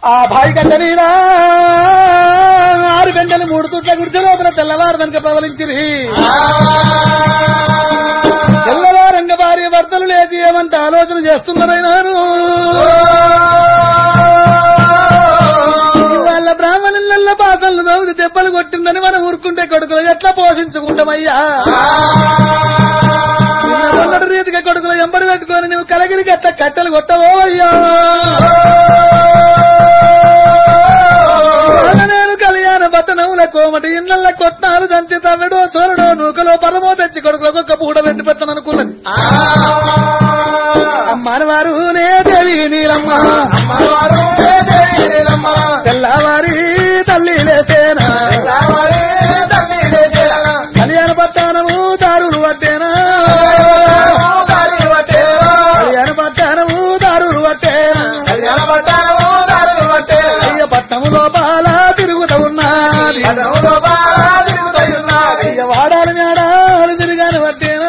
ఆ బాయి కట్ట మీద ఆరు గంటలు మూడు తుట్ల గుడిసె లోపల తెల్లవారు కనుక ప్రవలించింది తెల్లవారంగ భార్య భర్తలు లేచి ఏమంత ఆలోచన చేస్తున్నారైనారు వాళ్ళ బ్రాహ్మణుల పాసలు నవ్వుది దెబ్బలు కొట్టిందని మనం ఊరుకుంటే కొడుకులు ఎట్లా పోషించుకుంటామయ్యా మొన్నటి రీతిగా కొడుకులు ఎంబడి పెట్టుకొని నువ్వు కలగిరికి అట్లా కట్టెలు కొట్టవో అయ్యా వాళ్ళ నేను కళ్యాణ బతనముల కోమటి ఇళ్ళ కొట్టాలు దంతి తవ్వడో సోరడో నూకలో పరమో తెచ్చి కొడుకులకు ఒక పూట పెట్టి పెట్టను అనుకున్నది అమ్మని వారు నే దేవి నీలమ్మ తెల్లవారి తల్లి లేసేనా కళ్యాణ పట్టానము దారులు పట్టేనా కళ్యాణ పట్టానము దారులు పట్టేనా అయ్య పట్టము లోపాల తిరుగుతూ ఉన్నది అయ్య వాడాలి మేడాలు తిరిగాను పట్టేనా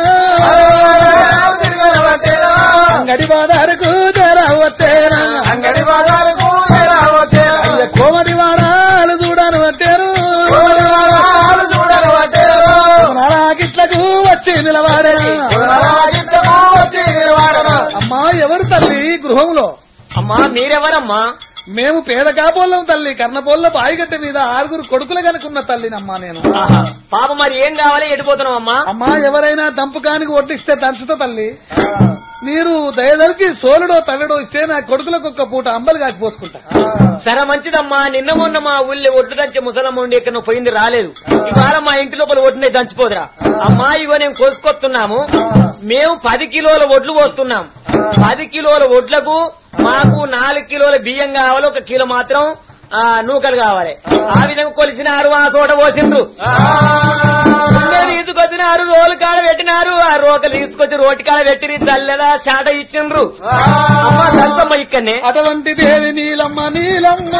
అంగడి బాదారకు తెరా వచ్చేనా అంగడి బాజారుకు ఎలా వచ్చేరా అయ్య కోమటి వాడాలు చూడాను పట్టారు వారాలు చూడరు వచ్చేరు నారాకిట్లకు వచ్చి నిలవాడేనా రాగిట్టకు వచ్చి నిలబడరు అమ్మా ఎవరు తల్లి గృహంలో అమ్మా మీరెవరమ్మా మేము పేద కాపోళ్ళం తల్లి కర్ణపోళ్ళ బాయిగట్ట మీద ఆరుగురు కొడుకులు కనుకున్న తల్లినమ్మా నేను ఆహా. పాప మరి ఏం కావాలి ఎడిపోతున్నావు అమ్మా అమ్మా ఎవరైనా దంపకానికి వడ్డిస్తే దంచుతో తల్లి మీరు దయదలిచి సోలుడో తవ్వడో ఇస్తే నా కొడుకులకు ఒక్క పూట అంబలు కాసి పోసుకుంటా సరే మంచిదమ్మా నిన్న మొన్న మా ఊళ్ళో ఒడ్డు దంచే ముసలమ్మ ఉండి ఇక్కడ నువ్వు పోయింది రాలేదు ఇవాళ మా ఇంటి లోపల ఒడ్డునే దంచిపోదురా అమ్మా ఇగో నేను కోసుకొస్తున్నాము మేము పది కిలోల ఒడ్లు పోస్తున్నాం పది కిలోల ఒడ్లకు మాకు నాలుగు కిలోల బియ్యం కావాలి ఒక కిలో మాత్రం ఆ, నూకలు కావాలి ఆ విధంగా కొలిసినారు ఆ చోట పోసిండ్రు ఉన్నది తీసుకొచ్చినారు రోలు కాడ పెట్టినారు ఆ రోకలు తీసుకొచ్చి రోటి కాడ పెట్టి చల్లెలా చాట ఇచ్చిండ్రు అమ్మ దంచమ్మ ఇక్కడనే అటువంటి దేవి నీలమ్మ నీలమ్మ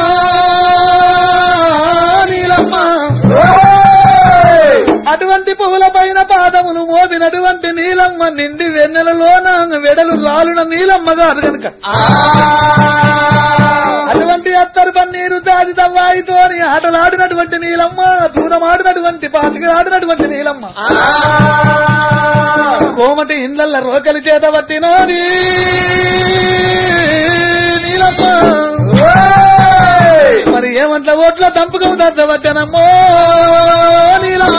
నీలమ్మ అటువంటి పువ్వుల పైన పాదములు మోపినటువంటి నీలమ్మ నిండి వెన్నెలలోన వెడలు రాలున నీలమ్మ గారు గనుక అటువంటి అత్తరు పన్నీరు దాది తవ్వాయితోని ఆటలాడినటువంటి నీలమ్మ దూరమాడినటువంటి పాచికలాడినటువంటి నీలమ్మ కోమటి ఇండ్ల రోకలి చేత పట్టినది నీలమ్మ మరి ఏమంట్ల ఓట్ల దంపుకం దద్దబట్టనమ్మో నీలమ్మ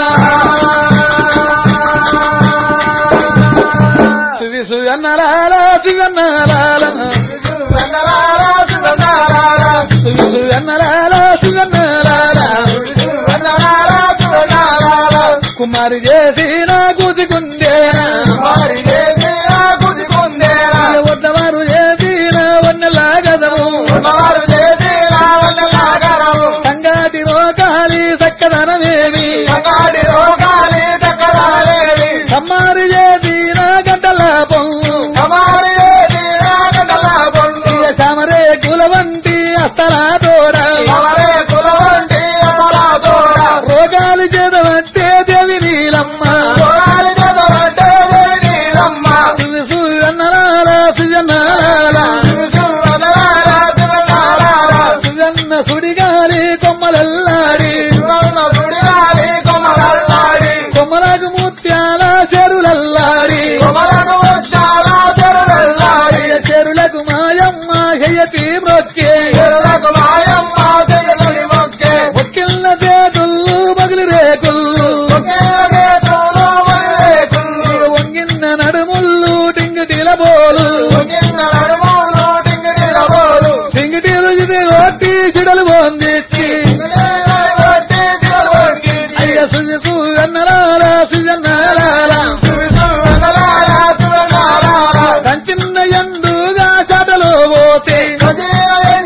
సువి సువి అన్నారాల సువి అన్నారాల వందనారా సువందనారా సువి సువి అన్నారాల సువి అన్నారాల వందనారా సువందనారా కుమారి చేసి నా కూతుకుందేనా మరి చేసినా కుదికుందేరా వద్దవారు చేసి నా వన్నెలాగదము వారు చేసినా వందలాగరము సంగాటి రోగాలి చక్కదనమేమి సంగాడి రోగాలి దక్కరాలేవి కమ్మారి చేసి నా గంటల పొంగు కమారి చేసినా గంటలా బొండు సమరే కుల వంటి అస్తల తోడ కమరే కులవంటి అమరా దూర రోగాలు చేదవంటే దేవి నీలమ్మ దూరాలి చదవంటే నీలమ్మ సువి సువి అన్నరాల సుజన్నారాల వందనారా సువందనారా సుజన్న సుడిగాలి కొమ్మలల్లాడి శివన్న సుడిగాలి కొమరల్లాడి కొమ్మలకు ముత్యాల చెరులల్లాడి కొమరకు వచ్చాలా చెరులల్లాడి చెరులకు మాయమ్మ హెయ్యతి మ్రొక్కే చెరులకు మాయమ్మ చెరులని మొక్కే ఒక్కిళ్ళ చేతుళ్ళు మగిలి రేకుళ్ళు ఒకేలగే తోడు వదిలేకుళ్ళు వంగిన్న నడుముళ్ళు టింగిటీల బోలు ఒకిన్న నడుములు టింగిటిల బోలు టింగిటీలు ఇది కొట్టి చిడలు పొందిచ్చి టింగిటిల కొట్టి తిరగొట్టి అయ్య సుజి సుజన్నరాల సుజన్నారాల సువందనారా సువందనారా కంచిన్న ఎండుగా చటలో పోసి కొద్దిగా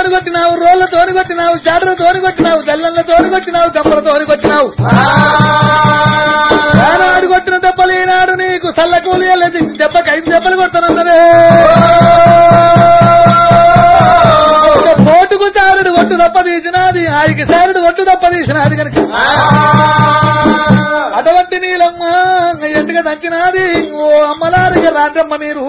తోని కొట్టినావు రోళ్ల తోని కొట్టినావు చాటల తోని కొట్టినావు తెల్లల తోని కొట్టినావు కప్పల తోని కొట్టినావు ఆనాడు కొట్టిన దెబ్బలు ఈనాడు నీకు సల్ల కూలి వెళ్ళేది దెబ్బకి ఐదు దెబ్బలు కొడతానన్నదే ఒక పోటుకు చారుడు ఒట్టు దప్ప తీసినది ఆయనకి సారుడు ఒట్టు దప్ప తీసినది కనుక అటువంటి నీలమ్మ ఎండుగా దంచినది ఓ అమ్మలారిగా రాజమ్మ మీరు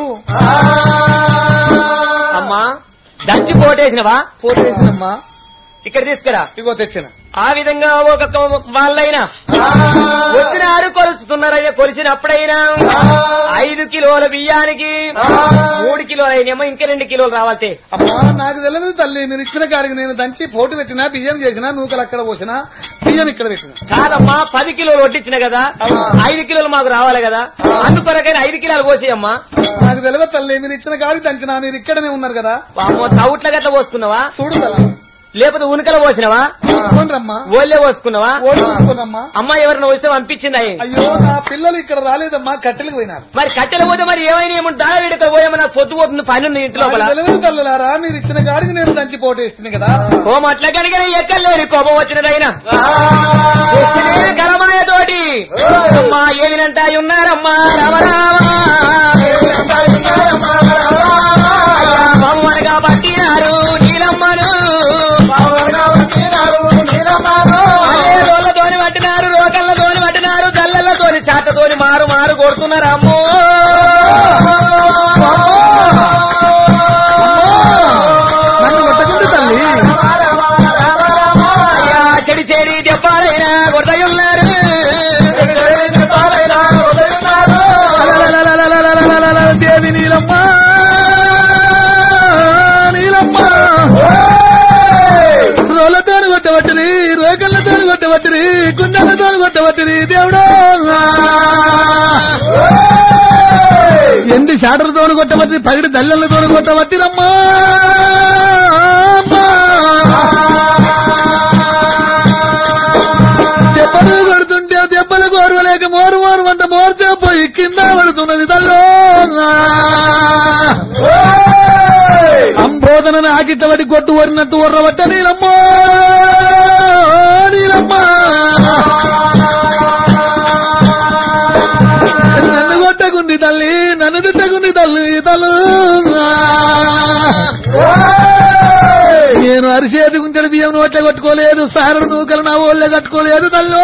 అమ్మా దంచి పోటేసినవా పోటేసినమ్మా ఇక్కడ తీసుకురా ఇగో తెచ్చిన ఆ విధంగా ఒక వాళ్ళైనా వచ్చినారు కొలుస్తున్నారైనా కొలిచినప్పుడైనా ఐదు కిలోల బియ్యానికి మూడు కిలోలు అయినేమో ఇంకా రెండు కిలోలు రావాలి అమ్మా నాకు తెలియదు తల్లి మీరు ఇచ్చిన కాడికి నేను దంచి పోటు పెట్టినా బియ్యం చేసినా నూకలు అక్కడ పోసినా బియ్యం ఇక్కడ పెట్టిన కాదమ్మా పది కిలోలు వడ్డించిన కదా ఐదు కిలోలు మాకు రావాలి కదా అందుకొరకైనా ఐదు కిలోలు పోసేయమ్మా నాకు తెలియదు తల్లి మీరు ఇచ్చిన కాడికి దంచినా మీరు ఇక్కడనే ఉన్నారు కదా అమ్మో తవుట్ల గట్ల పోసుకున్నావా చూడు తల్లి లేకపోతే ఉనుకల పోసినవా చూసుకోండి రమ్మా ఓళ్ళే పోసుకున్నావా ఓడి చూసుకోనమ్మా అమ్మ ఎవరిని వస్తే పంపించింది అయ్యి అయ్యో నా పిల్లలు ఇక్కడ రాలేదమ్మా కట్టెలకు పోయినారు మరి కట్టెలు పోతే మరి ఏమైనా ఏమో దాడ వేడుకలు పోయేమో నాకు పొద్దు పోతుంది పని ఉంది ఇంటి లోపల నాకు తెలియదు తల్లులారా మీరు ఇచ్చిన కాడికి నేను దంచి పోటేస్తుంది కదా కోమ అట్లా కనుక ఎక్కర్లేరు కోపం వచ్చినదైనా కలమాయ తోటి అమ్మా ఏమినంట ఉన్నారమ్మా రామరామా బొమ్మలుగా పట్టినారు నీలమ్మను అదే రోళ్ళతోని పట్టినారు రోకళ్ళతోని పట్టినారు గల్లలతోని చాటతోని మారు మారు కొడుతున్నారు అమ్మో నన్ను కొట్టకుండా తల్లి అయ్యా చెడి చెడి దెబ్బాలైనా కొడతయున్నారు లలలలలలలలలలల, దేవి నీలమ్మ నీలమ్మ రోలతోని కొట్టబట్టిరి రోకళ్ళతోని కొట్టబట్టిరి కుండలతోని కొట్టబట్టిరి దేవుడా ఎండి షాటర్తోని కొట్టబట్టి పగిడి దల్లెలతోని కొట్టబట్టిరమ్మా అమ్మా. దెబ్బలు కొడుతుంటే దెబ్బలు కోరవలేక మోరు మోరు వంట మోర్చపోయి కింద పడుతున్నది తల్లో అంబోధనను ఆకిట్టబడి కొట్టు వరినట్టు వర్రబట్ట నీలమ్మో నీలమ్మ నన్ను కొట్టకుంది తల్లి నన్ను తిట్టకుంది తల్లి తల్లు నేను అరిసేది గుంటడి బియ్యం నోట్లే కట్టుకోలేదు సారడు నూకలు నా ఓళ్ళే కట్టుకోలేదు తల్లు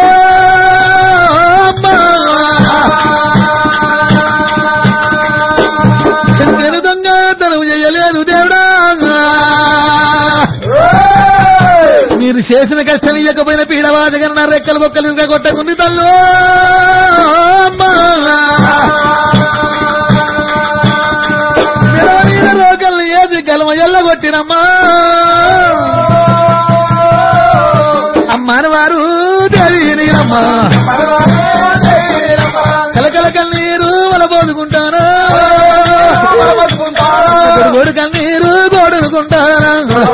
నేను దొంగతనం చేయలేదు దేవుడా మీరు చేసిన కష్టం ఇవ్వకపోయిన పీడవాదగన నా రెక్కలు బొక్కలు కొట్టకుంది తల్లు పిడవనీడ రోకల్ని ఏది గలమ ఎల్లగొట్టినమ్మా అమ్మాని వారు దేవి నీరమ్మా కలకల కన్నీరు వలబోదుకుంటాను గొడుగొడు కన్నీరు గోడుకుంటాను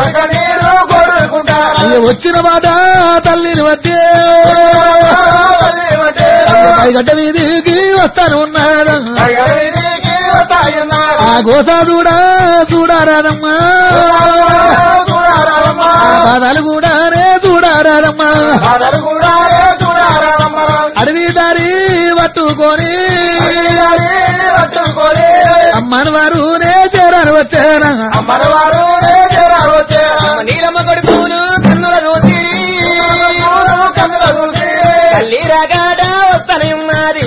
అయ్య వచ్చిన మాట తల్లిని వచ్చే గడ్డ మీదికి వస్తాను ఉన్నాడు ఆ గోసా చూడా చూడారాదమ్మా ఆ బాధలు కూడానే చూడారాదమ్మా అడవి దారి పట్టుకొని అమ్మని వారునే చేరారు వచ్చారా నీలమ్మ కొడుకులు కన్నుల చూసిరి తల్లి రగాడ వస్తనే ఉన్నది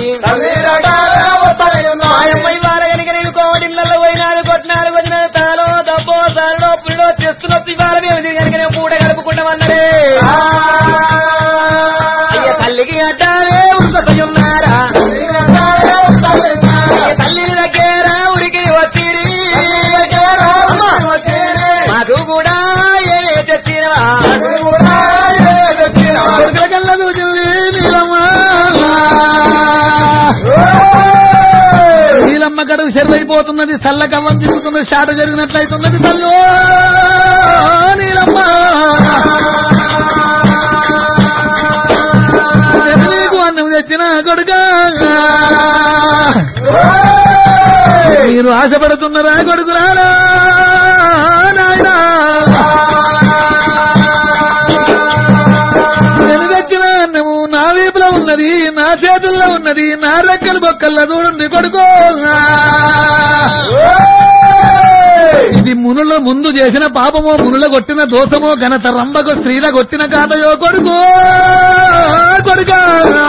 మాయమ్మ ఇవాళ కనుక నేను కోమటిళ్ళలో పోయినాడు కొట్టినాడు వచ్చినాడు తాలో దబ్బో సారడో పుల్లో తెస్తున్నట్టు ఇవాళ మేము దీని కనుక నేను పూట గడుపుకుంటామన్నదే అయ్య తల్లికి అడ్డాలే ఉన్నారా అయ్య తల్లి దగ్గర ఉరికి వచ్చిరి మాకు కూడా ఏమే తెచ్చినవా కొడుకుల కళ్ళ దూచింది నీలమ్మ నీలమ్మ కడుగు చెరువైపోతున్నది సల్ల కవ్వం తిరుగుతున్నది షాట జరిగినట్లయితున్నది తల్లు నీలమ్మ నేను నీకు అన్నం తెచ్చిన కొడుక మీరు ఆశపడుతున్నారా కొడుకురాలా నాయనా ఉన్నది నా రెక్కలు బొక్కల్ల చూడండి కొడుకో ఇది మునుల ముందు చేసిన పాపమో మునుల కొట్టిన దోషమో ఘనత రంభకు స్త్రీల కొట్టిన కాటయో కొడుకు కొడుకా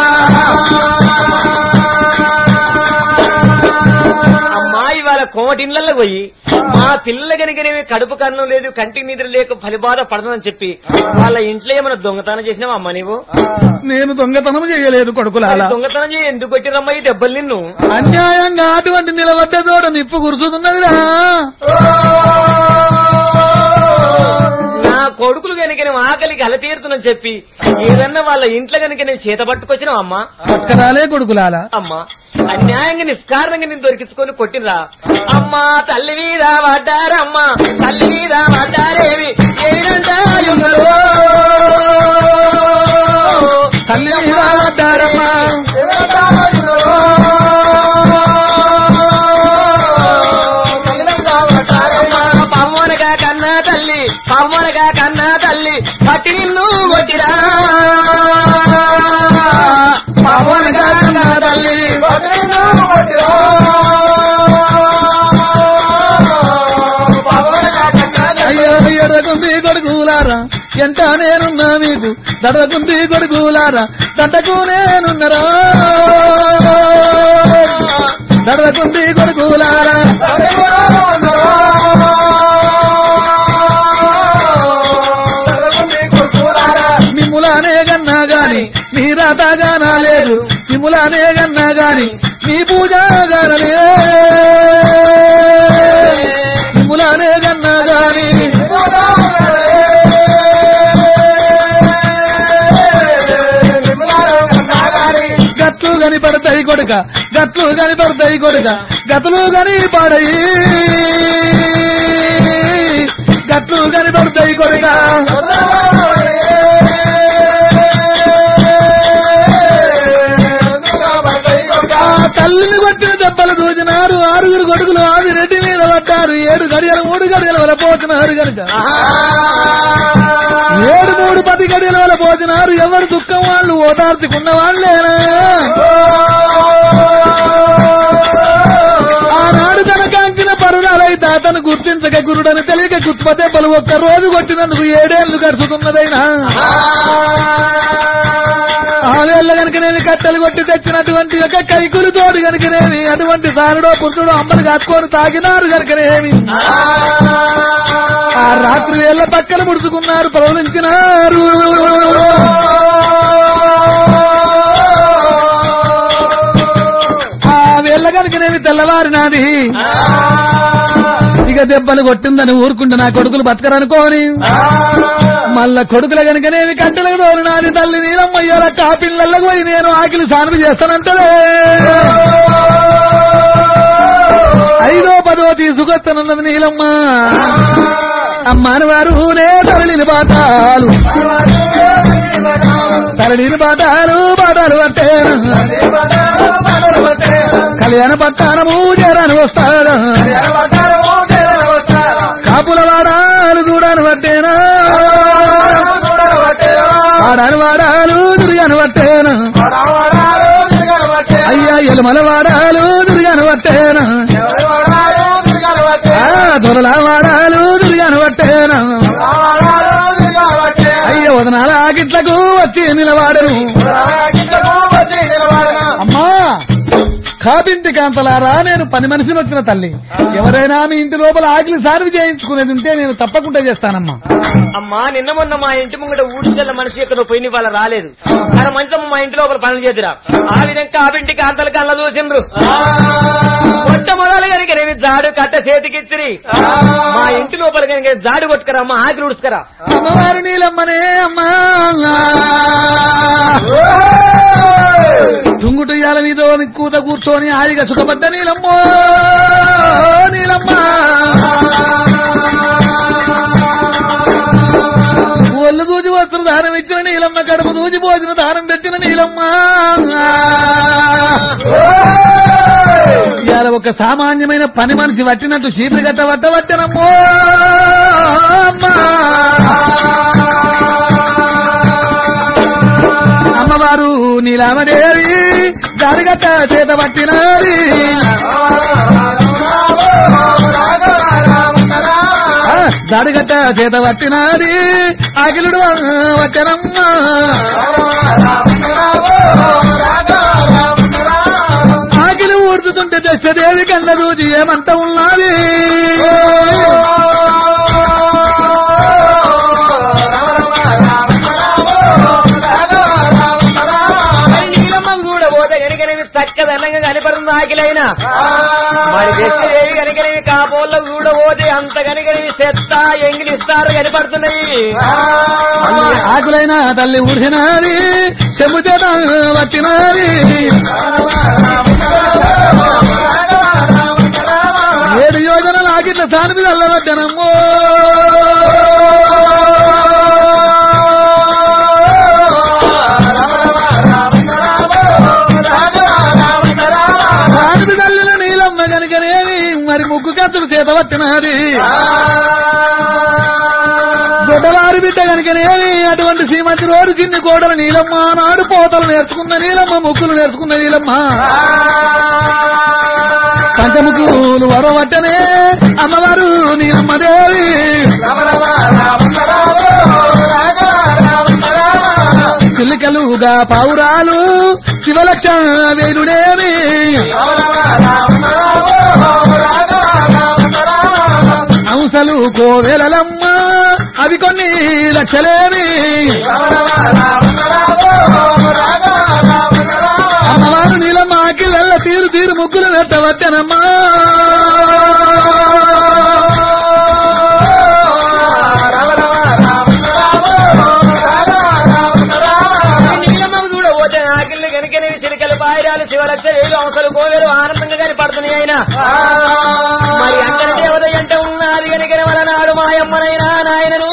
అమ్మాయి వాళ్ళ కోమటిన్లలో పోయి మా పిల్లల కనుకనేమి కడుపు కన్నం లేదు కంటి నిద్ర లేక ఫలిబాధ పడదని చెప్పి వాళ్ళ ఇంట్లో ఏమైనా దొంగతనం చేసినావా అమ్మ నీవు నేను దొంగతనం చేయలేదు కొడుకులాల మరి దొంగతనం చేయి ఎందుకు కొట్టిరమ్మా ఈ దెబ్బలు నిన్ను అన్యాయంగా అటువంటి నిలబడ్డ చోట నిప్పు కురుసుతున్నదిరా నా కొడుకులు కనుక నేను ఆకలికి అల తీరుతున్నని చెప్పి ఏదన్నా వాళ్ళ ఇంట్లో కనుక నేను చేత పట్టుకొచ్చినావు అమ్మా పట్టుకరాలే కొడుకులాల అమ్మా అన్యాయంగా నిస్కారణంగా నేను దొరికించుకొని కొట్టినరా అమ్మా తల్లి మీద పడ్డారమ్మా తల్లి మీద పడ్డారేమి ఏడంటా యుగలో తల్లి మీద పడ్డారమ్మా. అమ్మా పమ్మనగా కన్నా తల్లి పమ్మనగా కన్నా తల్లి పట్టి నిన్ను కొట్టిరా పమ్మనగా కన్నా తల్లి అయ్యో ఎర్రకుంది కొడుకులారా ఎంత నేనున్నా మీకు దడకుంది కొడుకులారా దడ్డకు నేనున్నరా దడకుంది కొడుకులారా మిమ్ములానే గన్నా గాని మీ రాత గానా లేదు మిమ్ములానే గన్నా గాని మీ పూజ గానలే మిమ్ములానే గన్నా గాని గట్లు కనిపడతాయి కొడుక గట్లు కనిపడతాయి కొడుక గతులు కనిపడయి గట్లు కనిపడతాయి కొడుక ఆ తల్లిని కొట్టిన దెబ్బలు దూచినారు ఆరుగురు కొడుకులు ఆది రెడ్డి మీద పడ్డారు ఏడు గడియలు మూడు గడియల వల్ల పోతున్నారు కనుక ఏడు మూడు పది గడియల వల్ల పోతున్నారు ఎవరు దుఃఖం వాళ్ళు ఓదార్చుకున్న వాళ్ళేనా ఆనాడు తన కాంచిన పరుణాలై తాతను గుర్తించక గురుడని తెలియక గుత్ప దెబ్బలు ఒక్క రోజు కొట్టినందుకు ఏడేళ్లు గడుచుతున్నదైనా ఆవేళ్ళ గనుకనేమి కట్టెలు కొట్టి తెచ్చినటువంటి ఒక కైకులు తోడు గనుకనేమి అటువంటి సారుడో పురుషుడో అమ్మలు కట్టుకొని తాగినారు గనుకనేమి ఆ రాత్రి వేళ్ళ పక్కన ముడుచుకున్నారు ప్రవహించినారు ఆ వేళ్ళ కనుకనేమి తెల్లవారినాది ఇక దెబ్బలు కొట్టిందని ఊరుకుంటే నా కొడుకులు బతకరనుకోని మళ్ళా కొడుకుల గనుకనేమి కట్టెలకు తోలినాది తల్లి నీలమ్మయ్యాల కాపిళ్ళకు పోయి నేను ఆకిలి సానుపు చేస్తానంటదే ఐదో పదో తీసుకొస్తానన్నది నీలమ్మ అమ్మాని వారు నే తరలిని బాటాలు తరలిని బాటాలు బాటాలు పట్టేను కళ్యాణ పట్టానము చేరాని వస్తాడు కాపుల వాడాలు చూడాను పట్టేనా వాడాను వాడాలు తిరిగాను పట్టేనా అయ్యా ఎలుమల వాడాలు తిరిగాను పట్టేనా ఆ, దొరల వాడాలు తిరిగాను పట్టేనా అయ్య వదనాల ఆకిట్లకు వచ్చి నిలవాడరు అమ్మా కాబింటి కాంతలారా నేను పని మనిషిని వచ్చిన తల్లి ఎవరైనా మీ ఇంటి లోపల ఆకిలి సార్వి చేయించుకునేది ఉంటే నేను తప్పకుండా చేస్తానమ్మా అమ్మా నిన్న మొన్న మా ఇంటి ముంగట ఊడిచెల్ల మనిషి ఎక్కడ పోయిన వాళ్ళ రాలేదు కానీ మంచం మా ఇంటి లోపల పనులు చేద్దురా ఆ విధంగా ఆ ఇంటికి అంతలు కళ్ళ చూసిండ్రు మొట్టమొదలు కనుక నేను జాడు కట్ట చేతికిచ్చిరి మా ఇంటి లోపల కనుక జాడు కొట్టుకరా అమ్మా ఆకిలి ఉడుచుకరా అమ్మవారు నీలమ్మనే అమ్మా తుంగుటుయ్యాల మీద కూత కూర్చొని హాయిగా సుఖపడ్డ నీలమ్మో నీలమ్మ ఒళ్ళు దూచి వస్త్ర దానం ఇచ్చిన నీలమ్మ కడుపు దూచి భోజన దానం పెట్టిన నీలమ్మ ఇవాళ ఒక సామాన్యమైన పని మనిషి పట్టినట్టు చీపురు గట్ట వట్ట పట్టనమ్మో అమ్మా అమ్మవారు నీలామదేవి గారి దాడిగట్ట చేత పట్టినది ఆ, దాడిగట్ట చేత పట్టినది అఖిలుడు వచ్చనమ్మ ఆకిలి ఊడుతుంటే దశదేవి కళ్ళ దూచి ఏమంత ఉన్నది మరి నీలమ్మ కూడా పోతే కనుకనేవి చక్కదనంగా కనపడుతుంది ఆకిలైనా మరి దశదేవి కనుకనేవి కాపోళ్ళ కూడా పోతే అంత కనుకనేవి చెత్త ఎంగిలిస్తారు కనపడుతున్నాయి మళ్ళీ ఆకులైన తల్లి ఊడిసినది చెంబు చేత పట్టినది ఏడు యోజనలు ఆకిట్ల సాని మీద అల్లబట్టనమ్మో సాని తల్లిన నీలమ్మ కనుకనేవి మరి ముగ్గు కత్తులు చేత పట్టినది దొడ్డవారి బిడ్డ కనుకనేవి అటువంటి శ్రీమతి రోడ్డు చిన్ని కోడలు నీలమ్మ నాడు పోతలు నేర్చుకున్న నీలమ్మ ముక్కులు నేర్చుకున్న నీలమ్మ పంచముఖులు వరవట్టనే అమ్మవారు నీలమ్మ దేవి చిల్లికలుగా పావురాలు శివలక్ష వేలుడేవి అంశలు కోవెలలమ్మ అవి కొన్ని లక్షలేవి అమ్మవారు నీలమ్మ ఆకిళ్ళ తీరు తీరు ముగ్గులు నెట్టవచ్చనమ్మా నీలమ్మ కూడా పోతే ఆకిళ్ళు కనుకనేవి చిలికలు పాయరాలు శివరక్ష వేలు అవసరం కోవేలు ఆనందంగా కనపడుతున్నాయి ఆయన మరి అంతటి దేవత ఎంట ఉన్నది కనుకనే వల నాడు మాయమ్మనైనా నాయనను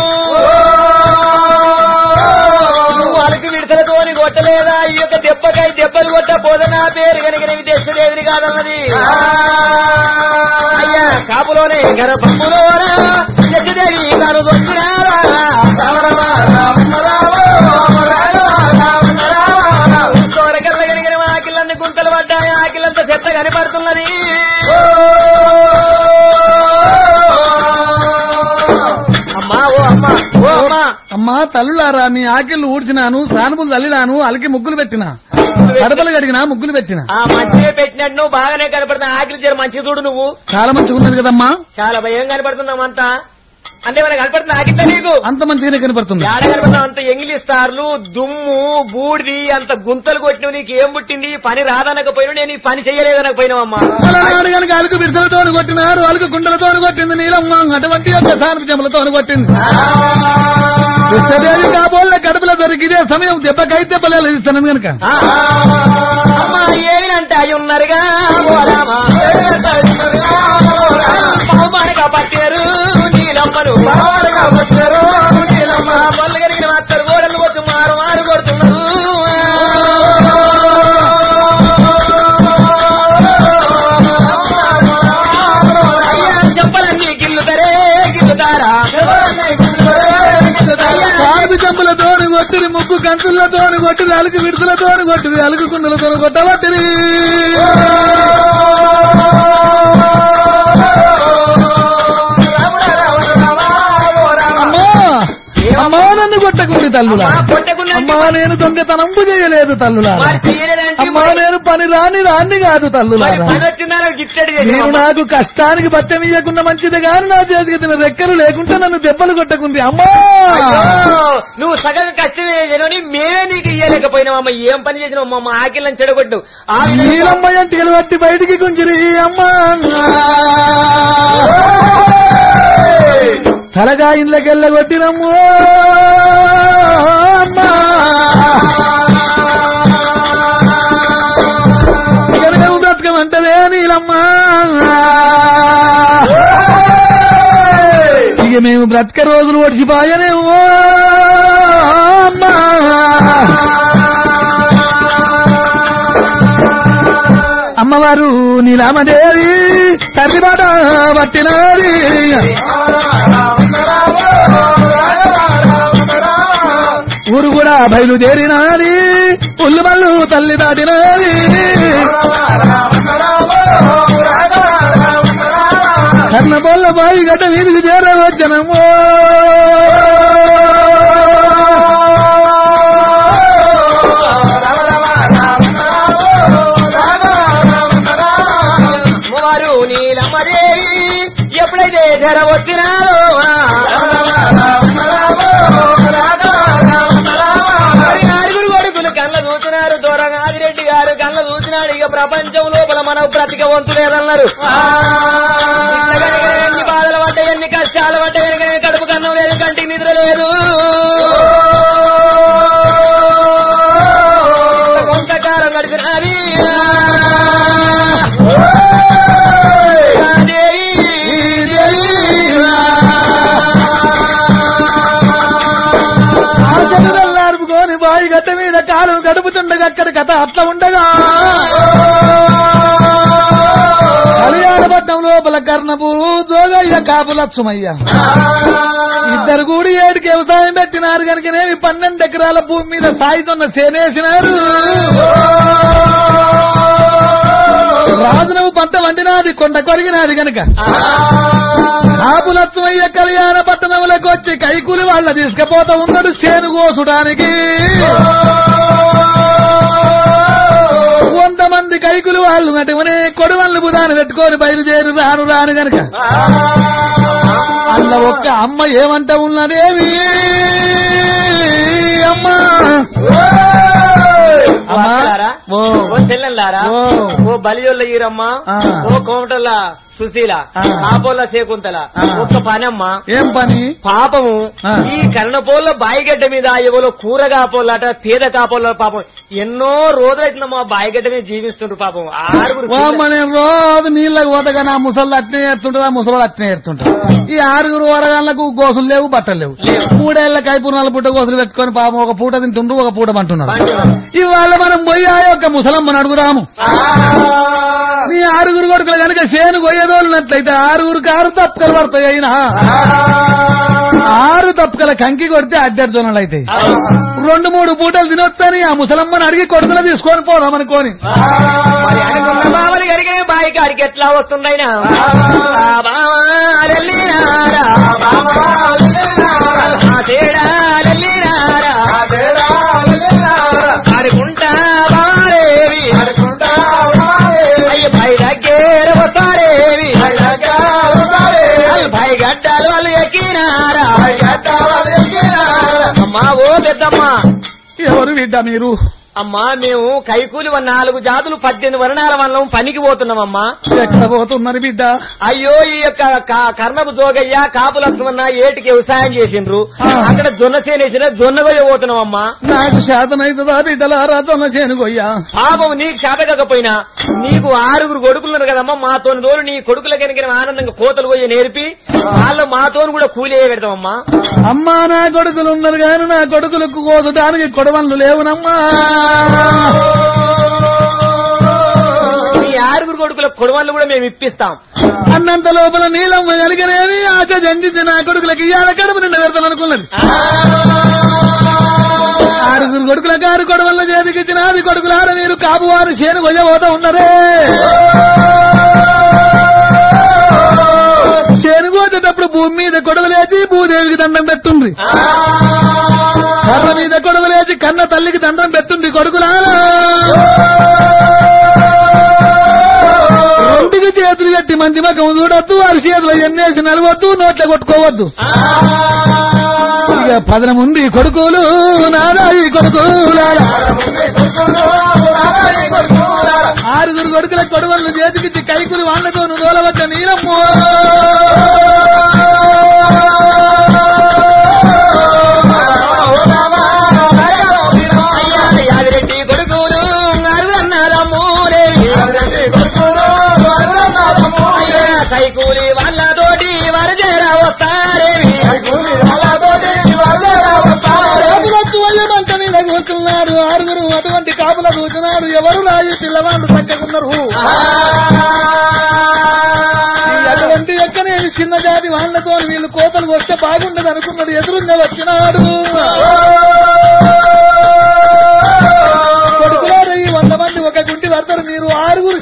నువ్వు అలుకు విడతలతోని కొట్టలేదా ఈ యొక్క దెబ్బకై దెబ్బలు కొట్ట పోద నా పేరు కనుకనేవి దేశదేవిని కాదన్నది అయ్యా కాపులోనే గర్భములోనా దేశదేవి గారు దొరికినారా తోడకల్ల కలిగిన ఆకిళ్ళన్ని గుంతలు పడ్డాయి ఆకిళ్ళంతా చెత్త కనపడుతున్నది అమ్మా ఓ అమ్మా ఓ అమ్మా అమ్మా తల్లులారా మీ ఆకిళ్ళు ఊడ్చినాను సానుపులు తల్లినాను అలికి ముగ్గులు పెట్టిన కడపలు కడిగినా ముగ్గులు పెట్టిన ఆ మంచిగా పెట్టినట్టు నువ్వు బాగానే కనపడుతున్నా ఆకిలి జర మంచి చూడు నువ్వు చాలా మంచిగా ఉన్నది కదమ్మా చాలా భయం కనపడుతున్నామంతా అంటే మనకు కనపడుతున్నా ఆకిట్లా నీకు అంత మంచిగానే కనపడుతుంది ఏడ కనపడుతున్నా అంత ఎంగిలిస్తార్లు దుమ్ము బూడిది అంత గుంతలు కొట్టినవి నీకు ఏం పుట్టింది పని రాదనకపోయినా నేను ఈ పని చెయ్యలేదనకపోయినావమ్మా నాడు కనుక అలుకు బిడ్డలతో కొట్టినారు అలుకు గుండెలతో కొట్టింది నీలమ్మ అటువంటి యొక్క సానుపు చెమలతో కొట్టింది కృష్ణదేవి కాబోళ్ళ గడపల దొరికి ఇదే సమయం దెబ్బకై దెబ్బలేదు ఇస్తాను కనుక ఆ, అమ్మా ఏమినంటే అయి ఉన్నారుగా ఓ రామా. బహుమానగా పట్టారు నీలమ్మలు పళ్ళు కలిగిన మాత్రం గోడలు కొట్టు మారు మారు కొడుతున్నారు అయ్యా చెప్పలన్నీ గిల్లుతారే గిల్లుతారా అయ్యా సానుపు చెంబులతో కొట్టిరి ముగ్గు కంచులతో కొట్టిరి అలుకు విడుదలతో కొట్టిరి అలుకు కుండలతో కొట్టబట్టిరి అమ్మా అమ్మా నన్ను కొట్టకుండి తల్లులా ఆ పొట్టకున్నట్టు అమ్మా నేను దొంగతనంపు చేయలేదు తల్లులా మరి తీయలేదంటే అమ్మా నేను పని రాని రాన్ని కాదు తల్లులా మరి పని వచ్చిందని గిట్టడి నేను చేసి నాకు కష్టానికి బట్టం ఇయ్యకుండా మంచిది కానీ నా చేతికి తిన రెక్కలు లేకుంటే నన్ను దెబ్బలు కొట్టకుంది అమ్మా నువ్వు సగం కష్టం చేసినని మేమే నీకు ఇయ్యలేకపోయినావమ్మ ఏం పని చేసినావు మా ఆకిళ్ళని చెడగొట్టు ఆ విధంగా నీలమ్మయ్య తీలు పట్టి బయటికి గుంజిరి అమ్మా తలగా ఇండ్లకెళ్ళ కొట్టినమ్మో అమ్మా కనుక బ్రతకమంటదే నీలమ్మా ఇక మేము బ్రతక రోజులు ఒడిచిపోయనేమో అమ్మా అమ్మవారు నీలామదేవి తల్లి బాట పట్టినది ఊరు కూడా బయలుదేరినాది ఉల్లు మల్లు తల్లి దాటినాది కర్ణ బొల్ల బావి గడ్డ వీధికి చేరవచ్చనమో వారు నీలమ్మదేవి ఎప్పుడైతే ధర వచ్చినారో మరి ఆరుగురు కొడుకులు కళ్ళ చూసినారు దూరం ఆదిరెడ్డి గారు కళ్ళ చూసినాడు ఇక ప్రపంచం లోపల మనం బ్రతికవంతులేదన్నారు ఎన్ని బాధలు పడ్డాయి ఎన్ని కష్టాలు పడ్డాయి కనుక కడుపు కన్నం లేదు కంటికి నిద్ర లేదు కొంతకాలం గడిపినది దేవి ఆశలు వెళ్ళారుకొని బావి గడ్డ మీద కాలు గడుపుతుండగా అక్కడ కథ అట్లా ఉండగా కళ్యాణపట్నం లోపల కర్ణపు జోగయ్య కాపు లక్ష్మయ్య ఇద్దరు కూడి ఏడుకి వ్యవసాయం పెట్టినారు కనుకనేవి పన్నెండు ఎకరాల భూమి మీద సాయితున్న సేనేసినారు రాజునవు పంట వండినాది కొండ కొరిగినాది గనుక కాపు లక్ష్మయ్య కళ్యాణ పట్టణంలోకి వచ్చి కైకూలి వాళ్ళ తీసుకుపోతా ఉన్నాడు సేను కోసుడానికి వంద మంది కైకులు వాళ్ళు నటువనే కొడువల్ని బుధాన్ని పెట్టుకొని బయలుదేరు రాను రాను గనక అల్ల ఒక్క అమ్మ ఏమంట ఉన్నదేవి అమ్మా అమ్మలారా? ఓ ఓ చెల్లెల్లారా ఓ. ఓ బలియోళ్ళ ఈరమ్మ ఆ. ఓ కోమటల సుశీల ఆ. కాపోల శేకుంతల ఆ. ఒక్క పనమ్మ ఏం పని పాపము ఆ. ఈ కర్ణపోళ్ళ బాయిగడ్డ మీద ఎవరో కూర కాపోళ్ళట పేద కాపోళ్ళ పాపం ఎన్నో రోజులైతుందమ్మా బాయిగడ్డ మీద జీవిస్తుండ్రు పాపం ఆరుగురు ఓ పిల్ల- మన రోజు నీళ్ళకి పోతగా నా ముసళ్ళు అట్నే ఏడుతుంటారు ఆ ముసలు అట్నే ఏడుతుంటారు ఈ ఆరుగురు వరగాళ్ళకు గోసులు లేవు బట్టలు లేవు మూడేళ్ల కైపు నాలుగు పూట గోసులు పెట్టుకొని పాపం ఒక పూట తింటుండ్రు ఒక పూట పంటున్నారు ఇవాళ మనం పోయి ఆ యొక్క ముసలమ్మను అడుగుదాము నీ ఆరుగురు కొడుకులు కనుక సేను కొయ్యదోలినట్లయితే ఆరుగురు కారు తప్పకలు పడతాయి అయినా ఆరు తప్పకల కంకి కొడితే అడ్డర్ జొన్నలు అయితే రెండు మూడు పూటలు తినొచ్చని ఆ ముసలమ్మని అడిగి కొడుకులు తీసుకొని పోదాం అనుకోని మరి అనుకున్న బావని కరిగిన బాయి కాడికి ఎట్లా వస్తుండైనా ఆ బావ లెల్లినారా, ఆ తేడా లెల్లినారా, ఆడుకుంటా బావారేవి, అయ్య పై దగ్గర వస్తారేవి, వాళ్ళు పై గడ్డలు వాళ్ళు ఎక్కినారా అమ్మా ఓ పెద్దమ్మా ఎవరు బిడ్డ మీరు అమ్మా మేము కైకూలి ఉన్న నాలుగు జాతులు పద్దెనిమిది వర్ణాల వల్ల పనికి పోతున్నామమ్మా ఎక్కడ పోతున్నారు బిడ్డ అయ్యో ఈ యొక్క క- కర్ణపు జోగయ్య కాపు లక్ష్మణ ఏటికి వ్యవసాయం చేసిండ్రు అక్కడ జొన్న చేనేసిన జొన్న గొయ్య పోతున్నామమ్మా నాకు శాతం అవుతుందా బిడ్డలారా తొన్న చేను కొయ్యా పాపం నీకు చేతకపోయినా నీకు ఆరుగురు కొడుకులున్నారు కదమ్మా మాతోని తోడు నీ కొడుకుల కనుక ఆనందంగా కోతలు పోయి నేర్పి వాళ్ళు మాతోని కూడా కూలి వేయ పెడతామమ్మా అమ్మా నా కొడుకులు ఉన్నారు కానీ నా కొడుకులకు కోసడానికి కొడవన్లు లేవునమ్మా ఈ ఆరుగురు కొడుకుల కొడవళ్ళు కూడా మేము ఇప్పిస్తాం అన్నంత లోపల నీలమ్మ కలిగినేవి ఆశ జండించి నా కొడుకులకి ఇవాళ కడుపు నిండా పెడతాను అనుకున్నది ఆరుగురు కొడుకుల ఆరు కొడవల్ల చేతికిచ్చిన ఆది కొడుకులారు మీరు కాపువారు చేను కొయ్యబోతా ఉన్నారే చేను కోసేటప్పుడు భూమి మీద కొడవలేచి భూదేవికి దండం పెట్టుండ్రి కర్ర మీద కొడవలేచి కన్న తల్లికి దండం పెట్టుండ్రి కొడుకులారా రెండుకి చేతులు కట్టి మంది మకం చూడొద్దు వారి చేతులు ఎన్నేసి నలవద్దు నోట్ల కొట్టుకోవద్దు ఇక పదన ముందు ఈ కొడుకులు నాదా ఈ కొడుకులారా ఆరుగురు కొడుకుల కొడవలను చేతికిచ్చి కైకులు వాళ్ళతో నూలవద్ద నీలమ్మో అయ్యా యాదిరెడ్డి కొడుకులు అరువన్నారమ్మూరేవి అయ్యా సైకూలి వాళ్ళతోటి వరజేర వస్తారేవి కాపులొచ్చు వయ్యమంట మీద కూర్చున్నారు ఆరుగురు అటువంటి కాపుల కూర్చున్నారు ఎవరు రాయి పిల్లవాళ్ళు చక్కకున్నారు ఈ అటువంటి ఎక్కనేమి చిన్న జాతి వాళ్ళతో వీళ్ళు కోతలు వస్తే బాగుండదు అనుకున్నాడు ఎదురుంగా వచ్చినాడు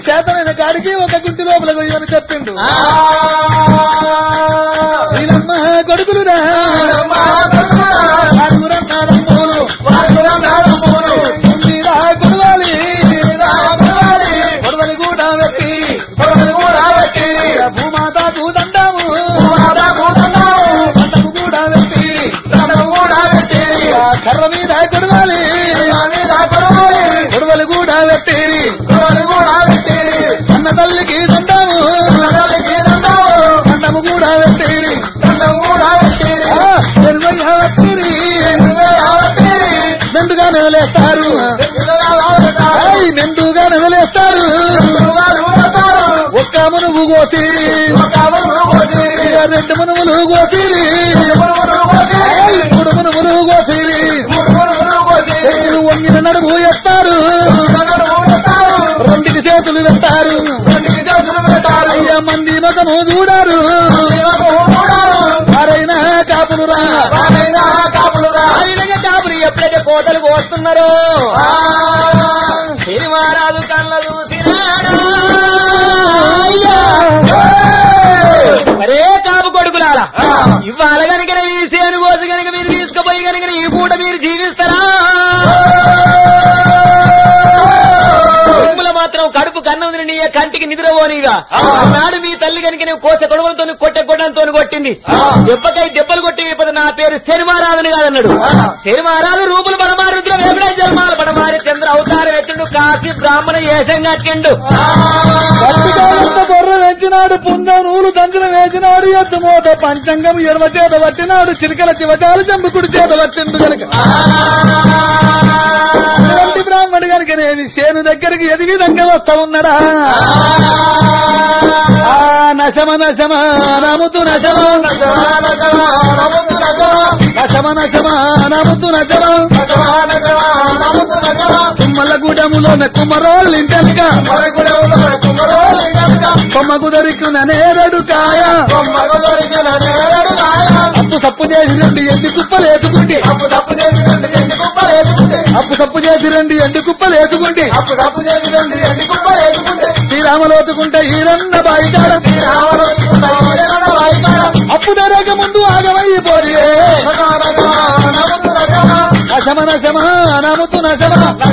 చేతనైన కాడికి ఒక గుంటి లోపల కొయ్యమని చెప్పిండు వీళ్ళమ్మ కొడుకులురా ఆరుగురన్నారమ్మోలు. మీరా కొడవాలి కొడవలి కూడా పెట్టి భూమాతకు దండాము దండము కూడా పెట్టి కర్ర మీద కొడవాలి కొడవలి కూడా పెట్టి అన్న తల్లికి దండాము దండము కూడా పెట్టి ఎరువయ్య వచ్చిరి మెండుగా నెవలేస్తారు ఏయ్, మెండుగా నెవలేస్తారు ఒక్క మునుగు కోసిరి ఇక రెండు మునుగులు కోసిరి ఏయ్, మూడు మునుగులు కోసిరి ఎత్తులు వంగిన నడుము ఎత్తారు రెండికి చేతులు పెట్టారు అయ్య మంది మతము చూడారు వారైనా కాపులు రా ఆయనగా కాపురి ఎప్పుడైతే కోతలు కోస్తున్నారో సినిమారాజు కళ్ళ చూసినాడు మరే కాపు కొడుకులారా ఇవాళ కనుక ఈ సేను కోసి కనుక మీరు తీసుకుపోయి కనుక ఈ పూట మీరు జీవిస్తారా భూముల మాత్రం కడుపు కన్నం నీ కంటికి నిద్రపోనిగా నాడు మీ తల్లి కనుక నేను కోస కొడవలతో కొట్టే కొట్టంతో కొట్టింది దెబ్బకై దెబ్బలు కొట్టి ఇప్పుడు నా పేరు శనిమారాధుని కాదన్నాడు శనిమారాధు రూపులు పడమారుద్ర వేపడే జన్మాలు పడమారి చంద్ర అవతారం ఎత్తుండు కాశీ బ్రాహ్మణ ఏషం కట్టిండు పట్టుకోవాలంత బొర్ర వేసినాడు పుంజ నూలు దంచిన వేసినాడు ఎద్దు మోత పంచంగం ఎడమ చేత పట్టినాడు చిరికల చివచాలు చెంబుకుడి చేత పట్టిండు కనుక ఇలాంటి బ్రాహ్మణుడు కనుక నేను సేను దగ్గరికి ఎది విధంగా వస్తా ఉన్నాడా ఆ నశమ నశమ నముతు నశమ నశమ నశమ నముతు నశమ తుమ్మల గుడములో కుమ్మరోళ్ళు ఇంటెనక కొమ్మకు దొరికిన నేరడు కాయ అప్పు తప్పు చేసి రెండు ఎండి కుప్పలు వేసుకుంటే అప్పు తప్పు చేసి రెండు ఎండి కుప్పలు వేసుకుంటే శ్రీరామలోతుకుంటే ఈరన్న బాయి కాడ అప్పు ధరక ముందు ఆగమైపోయి నశమ నశమ నముతు నశమ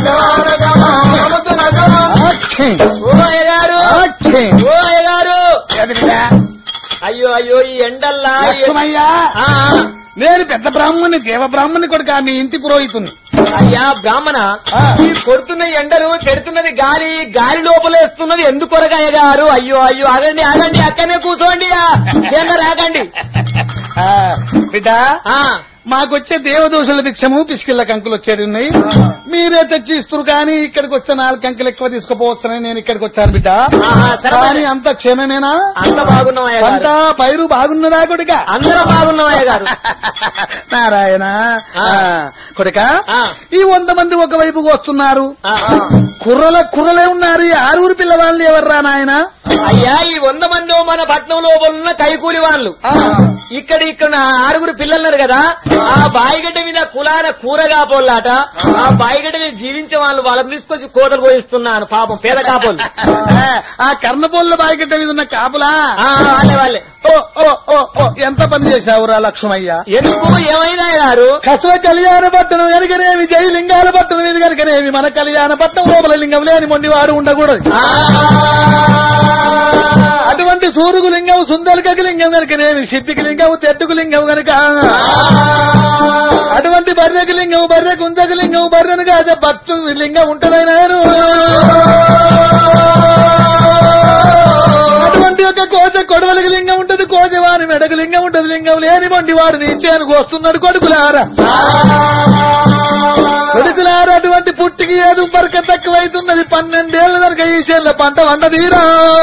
అక్షే, ఓ అయ్యగారు అక్షే. ఓ అయ్యగారు అయ్యో అయ్యో ఈ ఎండల్లా ఈ- లక్ష్మయ్యా ఆ, నేను పెద్ద బ్రాహ్మణ్ణి దేవ బ్రాహ్మణ్ణి కొడుక మీ ఇంటి పురోహితుని అయ్యా బ్రాహ్మణ ఆ. ఈ కొడుతున్న ఎండలు పెడుతున్నది గాలి గాలి లోపలేస్తున్నది ఎందుకొరగా అయ్యగారు అయ్యో అయ్యో ఆగండి ఆగండి అక్కనే కూర్చోండి ఆ, చేత రాకండి ఆ, బిడ్డ ఆ, మాకొచ్చే దేవదోషుల భిక్షము పిసికిళ్ళ కంకులు వచ్చేది ఉన్నాయి మీరే తెచ్చి ఇస్తురు కానీ ఇక్కడికి వస్తే నాలుగు కంకులు ఎక్కువ తీసుకుపోవచ్చని నేను ఇక్కడికి వచ్చాను బిడ్డ ఆహా, సరే. కానీ అంత క్షేమమేనా అంత బాగున్నాం పంట అయ్యగారు పైరు బాగున్నదా కొడుక అందరం బాగున్నాం అయ్యగారు నారాయణ ఆ. ఆ, కొడుక ఆ. ఈ వంద మంది ఒకవైపుకు వస్తున్నారు ఆ, కుర్రల కుర్రలే ఉన్నారు ఈ ఆరుగురు పిల్లవాళ్ళు ఎవర్రా నాయన అయ్యా ఈ వంద మంది మన పట్నం లోపల ఉన్న కైకూలి వాళ్ళు ఇక్కడ ఇక్కడ ఆరుగురు పిల్లలున్నారు కదా ఆ బాయిగడ్డ మీద కులాన కూరగా పోలాట ఆ బాయిగడ్డ మీద జీవించే వాళ్ళు వాళ్ళని తీసుకొచ్చి కోతలు పోయిస్తున్నాను పాపం పేద కాపోలు ఆ కర్ణపోళ్ళ బాయిగడ్డ మీద ఉన్న కాపులా ఆ, వాళ్ళే వాళ్ళే ఓ ఓ ఓ ఓ ఎంత పని చేశావురా లక్ష్మయ్య ఎందుకు ఏమైనా గారు కసవ కళ్యాణ పట్టణం కనుకనేమి జై లింగాల పట్టణం ఇది కనుకనేమి మన కళ్యాణ పట్టణం లోపల లింగం లేని మొండి వాడు ఉండకూడదు ఆ, అటువంటి సూరుగు లింగం సుందరకకి లింగం కనుకనేమి సిప్పికి లింగం తెట్టుకు లింగం కనుక అటువంటి బర్రెకి లింగం బర్రె కుంజకు లింగం బర్రెను కాదే భక్తు లింగం ఉంటదైనాను అటువంటి ఒక కోజ కొడవలికి లింగం ఉంటది కోజ వారి మెడకు లింగం ఉంటది లింగం లేని మొండి వాడు నీ చేనుకు వస్తున్నాడు కొడుకులారా కొడుకులారా అటువంటి పుట్టికి ఏదో బరక తక్కువైతున్నది పన్నెండేళ్ల వరకు ఈ చేనుల పంట వండదీరా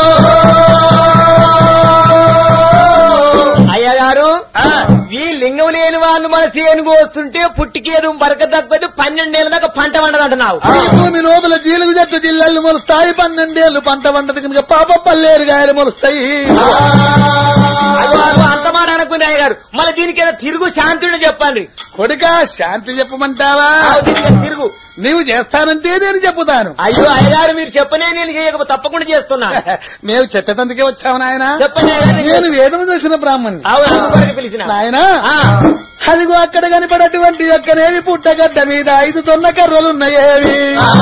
అయ్యగారు ఈ లింగం లేని వాళ్ళు మన చేనుకు వస్తుంటే పుట్టికేదు బరక తక్కువ పన్నెండేళ్ళ దాకా పంట వండదంటున్నావు ఈ భూమి లోపల జీలుగు చెట్టు జిల్లలు మొలుస్తాయి పన్నెండేళ్లు పంట వండదు కనుక పాప పల్లేరు గాయలు మొలుస్తాయి అగో, అగో, అంత మాట అనకు చెప్పండి అయ్య గారు మళ్ళీ దీనికి ఏదో తిరుగు శాంతుడు చెప్పండి కొడుక శాంతి చెప్పమంటావా ఆవు దీనికి ఏదో తిరుగు నీవు చేస్తానంటే నేను చెప్పుతాను అయ్యో అయ్యగారు మీరు చెప్పనే నేను చేయకపోతే తప్పకుండా చేస్తున్నా మేము చెప్పేటందుకే వచ్చాము నాయన చెప్పండి అయ్యగారు నేను నేను వేదము తెలిసిన బ్రాహ్మణ్ణి ఆవు అందుకొరకు పిలిచిన నాయన ఆ, అదిగో అక్కడ కనపడటువంటి యొక్కనేవి పుట్టగడ్డ మీద ఐదు తొన్న కర్రలున్నాయేవి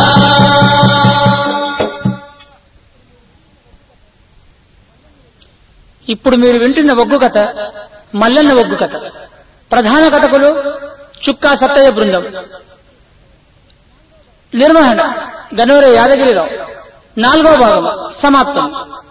ఇప్పుడు మీరు వింటున్న ఒగ్గు కథ మల్లన్న ఒగ్గు కథ ప్రధాన కథకులు చుక్కా సత్తయ్య బృందం నిర్వహణ గనూరి యాదగిరిరావు నాలుగో భాగం సమాప్తం